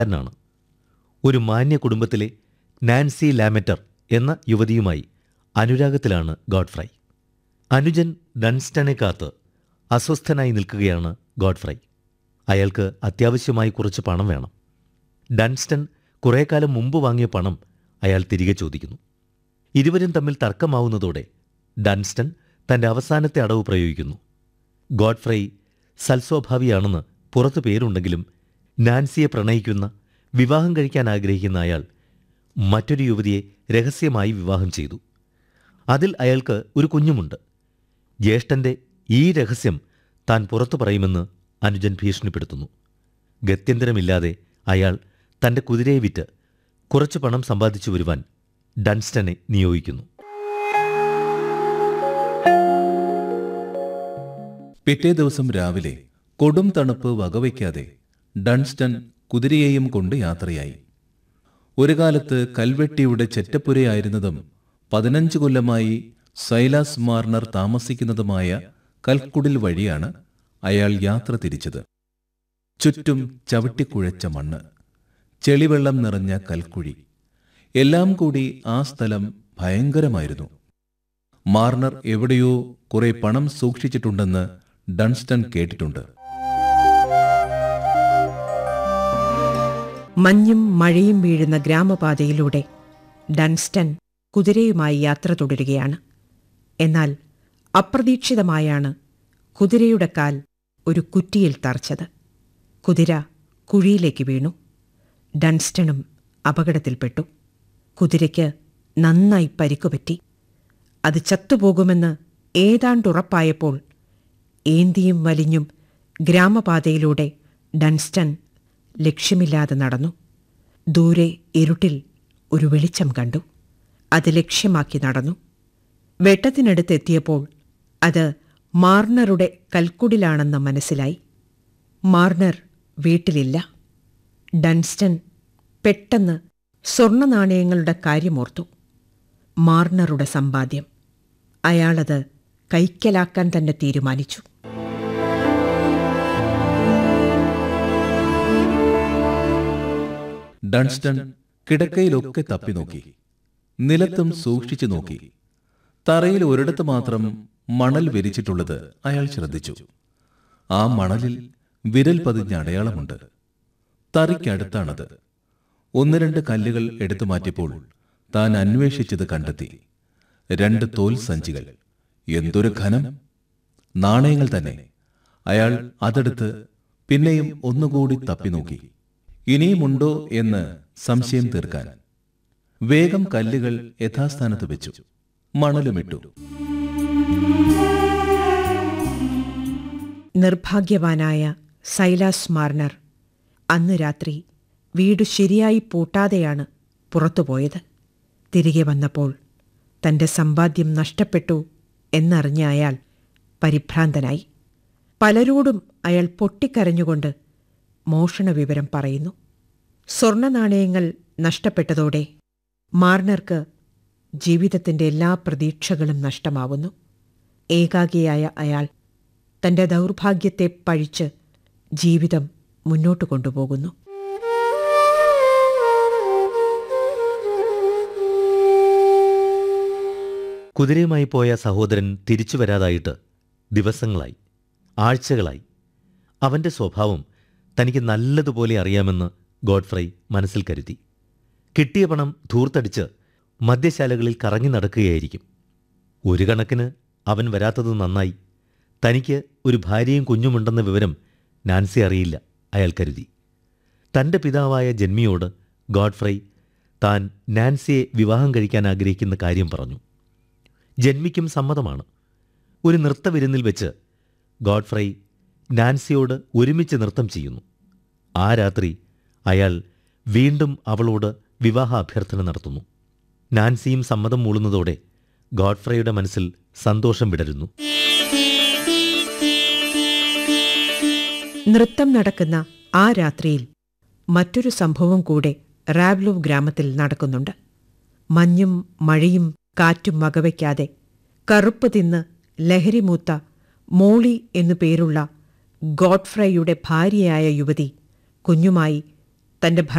കാരനാണ് ഒരു മാന്യ കുടുംബത്തിലെ നാൻസി ലാമെറ്റർ എന്ന യുവതിയുമായി അനുരാഗത്തിലാണ് ഗോഡ്ഫ്രൈ അനുജൻ ഡൺസ്റ്റനെ കാത്ത് അസ്വസ്ഥനായി നിൽക്കുകയാണ് ഗോഡ്ഫ്രൈ അയാൾക്ക് അത്യാവശ്യമായി കുറച്ച് പണം വേണം ഡൺസ്റ്റൺ കുറേ കാലം മുമ്പ് വാങ്ങിയ പണം അയാൾ തിരികെ ചോദിക്കുന്നു ഇരുവരും തമ്മിൽ തർക്കമാവുന്നതോടെ ഡൺസ്റ്റൺ തന്റെ അവസാനത്തെ അടവ് പ്രയോഗിക്കുന്നു ഗോഡ്ഫ്രൈ സൽസ്വഭാവിയാണെന്ന് പുറത്തു പേരുണ്ടെങ്കിലും നാൻസിയെ പ്രണയിക്കുന്ന വിവാഹം കഴിക്കാൻ ആഗ്രഹിക്കുന്ന അയാൾ മറ്റൊരു യുവതിയെ രഹസ്യമായി വിവാഹം ചെയ്തു അതിൽ അയാൾക്ക് ഒരു കുഞ്ഞുമുണ്ട് ജ്യേഷ്ഠന്റെ ഈ രഹസ്യം താൻ പുറത്തു പറയുമെന്ന് അനുജൻ ഭീഷണിപ്പെടുത്തുന്നു ഗത്യന്തരമില്ലാതെ അയാൾ തന്റെ കുതിരയെ വിറ്റ് കുറച്ച് പണം സമ്പാദിച്ചു വരുവാൻ ഡൺസ്റ്റനെ നിയോഗിക്കുന്നു പിറ്റേ ദിവസം രാവിലെ കൊടും തണുപ്പ് വകവയ്ക്കാതെ ഡൺസ്റ്റൺ കുതിരയെയും കൊണ്ട് യാത്രയായി ഒരു കാലത്ത് കൽവെട്ടിയുടെ ചെറ്റപ്പുരയായിരുന്നതും പതിനഞ്ച് കൊല്ലമായി സൈലാസ് മാർണർ താമസിക്കുന്നതുമായ കൽക്കുടിൽ വഴിയാണ് അയാൾ യാത്ര തിരിച്ചത് ചുറ്റും ചവിട്ടിക്കുഴച്ച മണ്ണ് ചെളിവെള്ളം നിറഞ്ഞ കൽക്കുഴി എല്ലാം കൂടി ആ സ്ഥലം ഭയങ്കരമായിരുന്നു മാർണർ എവിടെയോ കുറെ പണം സൂക്ഷിച്ചിട്ടുണ്ടെന്ന് ഡൺസ്റ്റൺ കേട്ടിട്ടുണ്ട് മഞ്ഞും മഴയും വീഴുന്ന ഗ്രാമപാതയിലൂടെ ഡൺസ്റ്റൺ കുതിരയുമായി യാത്ര തുടരുകയാണ് എന്നാൽ അപ്രതീക്ഷിതമായാണ് കുതിരയുടെ കാൽ ഒരു കുറ്റിയിൽ തറച്ചത് കുതിര കുഴിയിലേക്ക് വീണു ഡൺസ്റ്റണും അപകടത്തിൽപ്പെട്ടു കുതിരയ്ക്ക് നന്നായി പരിക്കുപറ്റി അത് ചത്തുപോകുമെന്ന് ഏതാണ്ടുറപ്പായപ്പോൾ ഏന്തിയും വലിഞ്ഞും ഗ്രാമപാതയിലൂടെ ഡൺസ്റ്റൺ ലക്ഷ്യമില്ലാതെ നടന്നു ദൂരെ ഇരുട്ടിൽ ഒരു വെളിച്ചം കണ്ടു അത് ലക്ഷ്യമാക്കി നടന്നു വെട്ടത്തിനടുത്തെത്തിയപ്പോൾ അത് മാർണറുടെ കൽക്കുടിലാണെന്ന് മനസ്സിലായി മാർണർ വീട്ടിലില്ല ഡൺസ്റ്റൺ പെട്ടെന്ന് സ്വർണ്ണ നാണയങ്ങളുടെ കാര്യമോർത്തു മാർണറുടെ സമ്പാദ്യം അയാളത് കൈക്കലാക്കാൻ തന്നെ തീരുമാനിച്ചു ഡൺസ്റ്റൺ കിടക്കയിലൊക്കെ തപ്പി നോക്കി നിലത്തും സൂക്ഷിച്ചു നോക്കി തറയിൽ ഒരിടത്ത് മാത്രം മണൽ വിരിച്ചിട്ടുള്ളത് അയാൾ ശ്രദ്ധിച്ചു ആ മണലിൽ വിരൽ പതിഞ്ഞ അടയാളമുണ്ട് തറിക്കടുത്താണത് ഒന്ന് രണ്ട് കല്ലുകൾ എടുത്തു മാറ്റിയപ്പോൾ താൻ അന്വേഷിച്ചത് കണ്ടെത്തി രണ്ട് തോൽ സഞ്ചികൾ എന്തൊരു ഘനം നാണയങ്ങൾ തന്നെ അയാൾ അതെടുത്ത് പിന്നെയും ഒന്നുകൂടി തപ്പി നോക്കി ഇനിയുമുണ്ടോ എന്ന് സംശയം തീർക്കാൻ വേഗം കല്ലുകൾ യഥാസ്ഥാനത്ത് വെച്ചു മണലുമിട്ടു നിർഭാഗ്യവാനായ സൈലാസ് മാർണർ അന്ന് രാത്രി വീട് ശരിയായി പൂട്ടാതെയാണ് പുറത്തുപോയത് തിരികെ വന്നപ്പോൾ തന്റെ സമ്പാദ്യം നഷ്ടപ്പെട്ടു എന്നറിഞ്ഞ അയാൾ പരിഭ്രാന്തനായി പലരോടും അയാൾ പൊട്ടിക്കരഞ്ഞുകൊണ്ട് മോഷണ വിവരം പറയുന്നു സ്വർണ്ണ നാണയങ്ങൾ നഷ്ടപ്പെട്ടതോടെ മാർണർക്ക് ജീവിതത്തിന്റെ എല്ലാ പ്രതീക്ഷകളും നഷ്ടമാവുന്നു ഏകാഗിയായ അയാൾ തന്റെ ദൗർഭാഗ്യത്തെ പഴിച്ച് ജീവിതം മുന്നോട്ട് കൊണ്ടുപോകുന്നു കുതിരയുമായി പോയ സഹോദരൻ തിരിച്ചു വരാതായിട്ട് ദിവസങ്ങളായി ആഴ്ചകളായി അവന്റെ സ്വഭാവം തനിക്ക് നല്ലതുപോലെ അറിയാമെന്ന് ഗോഡ്ഫ്രൈ മനസ്സിൽ കരുതി കിട്ടിയ പണം ധൂർത്തടിച്ച് മദ്യശാലകളിൽ കറങ്ങി നടക്കുകയായിരിക്കും ഒരു കണക്കിന് അവൻ വരാത്തത് നന്നായി തനിക്ക് ഒരു ഭാര്യയും കുഞ്ഞുമുണ്ടെന്ന വിവരം നാൻസി അറിയില്ല അയാൾ കരുതി തൻ്റെ പിതാവായ ജന്മിയോട് ഗോഡ്ഫ്രൈ താൻ നാൻസിയെ വിവാഹം കഴിക്കാൻ ആഗ്രഹിക്കുന്ന കാര്യം പറഞ്ഞു ജന്മിക്കും സമ്മതമാണ് ഒരു നൃത്തവിരുന്നിൽ വെച്ച് ഗോഡ്ഫ്രൈ നാൻസിയോട് ഒരുമിച്ച് നൃത്തം ചെയ്യുന്നു ആ രാത്രി അയാൾ വീണ്ടും അവളോട് വിവാഹ അഭ്യർത്ഥന നടത്തുന്നു നാൻസിയും സമ്മതം മൂളുന്നതോടെ ഗോഡ്ഫ്രൈയുടെ മനസ്സിൽ സന്തോഷം വിടരുന്നു നൃത്തം നടക്കുന്ന ആ രാത്രിയിൽ മറ്റൊരു സംഭവം കൂടെ റാവ്ലോവ് ഗ്രാമത്തിൽ നടക്കുന്നുണ്ട് മഞ്ഞും മഴയും കാറ്റും വകവയ്ക്കാതെ കറുപ്പ് തിന്ന് ലഹരിമൂത്ത മോളി എന്നു പേരുള്ള ഗോഡ്ഫ്രൈയുടെ ഭാര്യയായ യുവതി കുഞ്ഞുമായി തന്റെ